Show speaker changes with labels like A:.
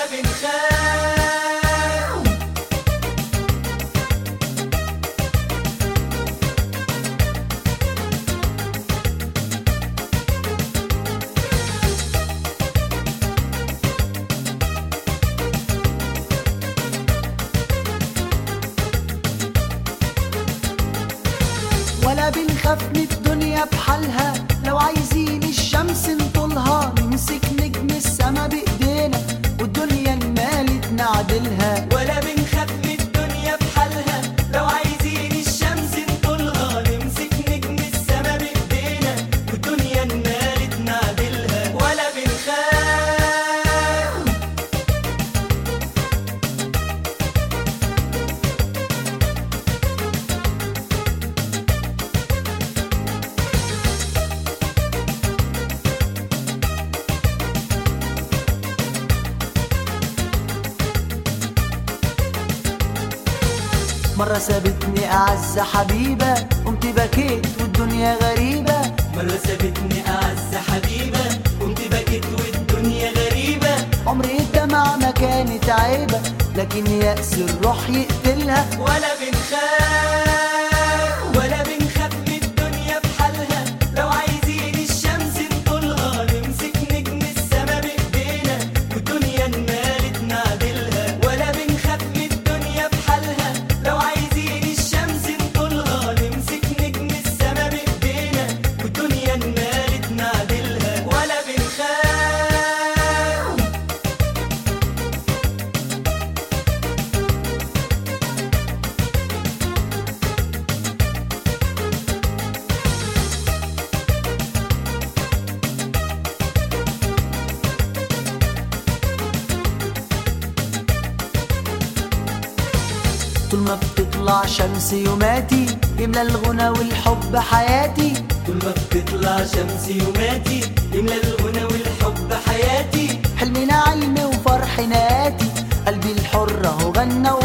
A: بنخاف
B: ولا بنخاف من الدنيا بحالها لو عايزين الشمس نطولها نمسك نجم السما بايدينا والدنيا المالت نعدلها
A: ولا بنخاف من الدنيا بحالها لو عايزين الشمس نطولها نمسك نجم السما بايدينا والدنيا نمالت نعدلها ولا بنخاف
B: مرة سابتني أعز حبيبة قمت بكيت والدنيا غريبة
A: مرة سابتني أعز حبيبة قمت بكيت والدنيا غريبة
B: عمري الدمع ما كانت عيبة لكن يأس الروح يقتلها
A: ولا بنخاف ولا بنخاف من الدنيا بحالها لو عايزين الشمس نطولها نمسك نجم السما بايدينا والدنيا نمالت نعدلها ولا بنخاف من الدنيا بحالها لو عايزين الشمس نطولها نمسك نجم السما بايدينا والدنيا نمالت نعدلها ولا بنخاف
B: طول ما بتطلع شمس يوماتي يملى الغنى والحب حياتي
A: طول ما بتطلع شمس يوماتي يملى الغنى والحب حياتي
B: حلمنا علم وفرح ناتي قلبي الحر اهو غنى